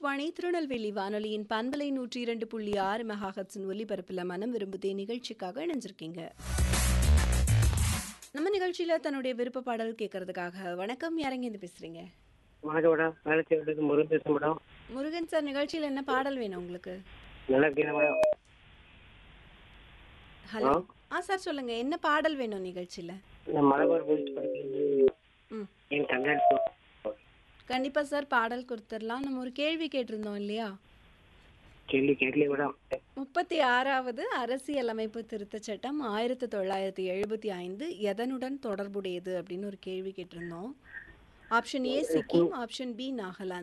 ஆகாஷ்வாணி திருநெல்வேலி வானொலியின் பண்பலை நூற்றி இரண்டு புள்ளி ஆறு மெகாஹட்ஸின் ஒலிபரப்பில் மனம் விரும்புதே நிகழ்ச்சிக்காக இணைஞ்சிருக்கீங்க நம்ம நிகழ்ச்சியில தன்னுடைய விருப்ப பாடல் கேட்கறதுக்காக வணக்கம் யாரங்க பேசுறீங்க வணக்கம் மேடம் வேலை செய்யறதுக்கு முருகன் பேசுறேன் மேடம் முருகன் சார் நிகழ்ச்சியில என்ன பாடல் வேணும் உங்களுக்கு நல்லா இருக்கீங்க மேடம் ஹலோ ஆ சார் சொல்லுங்க என்ன பாடல் வேணும் நிகழ்ச்சியில நான் மலபார் போலீஸ் படிக்கிறது ம் என் கண்ணாடி கண்டிப்பா சார் பாடல் கொடுத்துடலாம் நம்ம ஒரு கேள்வி கேட்டிருந்தோம் இல்லையா கேள்வி கேட்கல மேடம் முப்பத்தி ஆறாவது அரசியலமைப்பு திருத்தச் சட்டம் ஆயிரத்தி தொள்ளாயிரத்தி எழுபத்தி ஐந்து எதனுடன் தொடர்புடையது அப்படின்னு ஒரு கேள்வி கேட்டிருந்தோம் option A Sikkim option B Nagaland